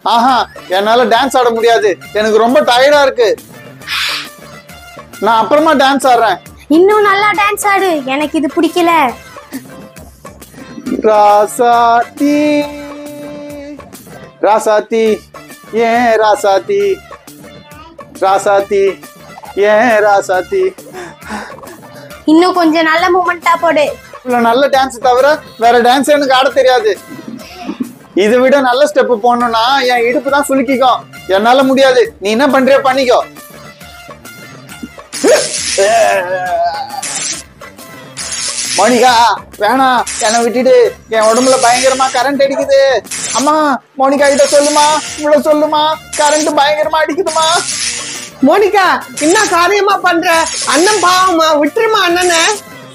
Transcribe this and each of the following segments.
ஆஹா என்னால டான்ஸ் ஆட முடியாது எனக்கு ரொம்ப டயர்டா இருக்கு நான் அப்புறமா டான்ஸ் ஆடுறேன் இன்னும் நல்லா டான்ஸ் ஆடு எனக்கு இது பிடிக்கல ராசாத்தி ராசாத்தி ஏன் ராசாத்தி ராசாத்தி ஏன் ராசாத்தி இன்னும் கொஞ்சம் நல்ல மூமெண்டா போடு இவ்வளவு நல்ல டான்ஸ் தவிர வேற டான்ஸ் எனக்கு ஆட தெரியாது இதை விட நல்ல ஸ்டெப் போடணும்னா என் இடுப்பு தான் சுலுக்கிக்கும் என்னால முடியாது நீ என்ன பண்றியோ பண்ணிக்கோ மோனிகா வேணாம் என்னை விட்டுட்டு என் உடம்புல பயங்கரமா கரண்ட் அடிக்குது அம்மா மோனிகா கிட்ட சொல்லுமா இவ்வளவு சொல்லுமா கரண்ட் பயங்கரமா அடிக்குதுமா மோனிகா என்ன காரியமா பண்ற அண்ணன் பாவமா விட்டுருமா அண்ணனை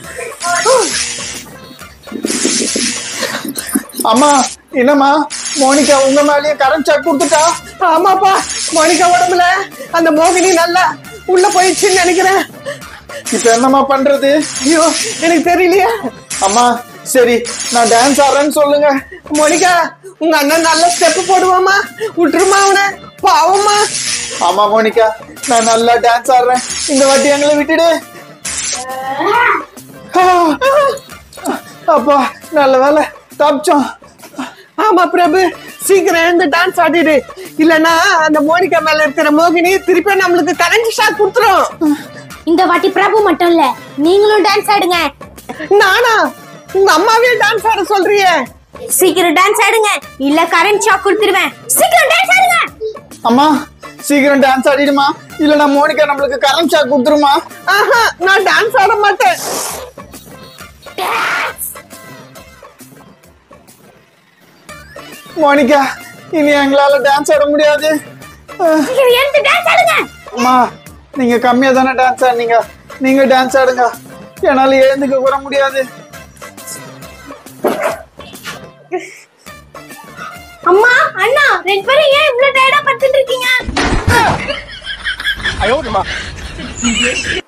அம்மா என்னம்மா மோனிகா உங்க மேலயும் கரண்ட் சாக் கொடுத்துட்டா ஆமாப்பா மோனிகா உடம்புல அந்த மோகினி நல்லா உள்ள போயிடுச்சுன்னு நினைக்கிறேன் இப்ப என்னம்மா பண்றது ஐயோ எனக்கு தெரியலையே அம்மா சரி நான் டான்ஸ் ஆடுறேன்னு சொல்லுங்க மோனிகா உங்க அண்ணன் நல்ல ஸ்டெப் போடுவாமா விட்டுருமா அவனை பாவமா ஆமா மோனிகா நான் நல்லா டான்ஸ் ஆடுறேன் இந்த வாட்டி எங்களை விட்டுடு அப்பா நல்ல வேலை தப்பிச்சோம் ஆமா பிரபு சீக்கிரம் எழுந்து டான்ஸ் ஆடிடு இல்லனா அந்த மோனிகா மேல இருக்கிற மோகினி திருப்பி நம்மளுக்கு கரண்ட் ஷாக் கொடுத்துரும் இந்த வாட்டி பிரபு மட்டும் இல்ல நீங்களும் டான்ஸ் ஆடுங்க நானா உங்க அம்மாவே டான்ஸ் ஆட சொல்றியே சீக்கிரம் டான்ஸ் ஆடுங்க இல்ல கரண்ட் ஷாக் கொடுத்துருவேன் சீக்கிரம் டான்ஸ் ஆடுங்க அம்மா சீக்கிரம் டான்ஸ் ஆடிடுமா இல்ல மோனிகா நம்மளுக்கு கரண்ட் ஷாக் கொடுத்துருமா ஆஹா நான் டான்ஸ் ஆட மாட்டேன் மோனிகா இனி எங்களால டான்ஸ் ஆட முடியாது அஹ், சீக்கிரம் எழுந்து டான்ஸ் ஆடுங்க அம்மா நீங்க கம்மியா தானே டான்ஸ் ஆடுனீங்க நீங்க டான்ஸ் ஆடுங்க என்னால எழுந்துக்க கூட முடியாது அம்மா அண்ணா ரெண்டு பேரும் ஏன் இவ்வளவு டயர்டா படுத்துட்டு இருக்கீங்க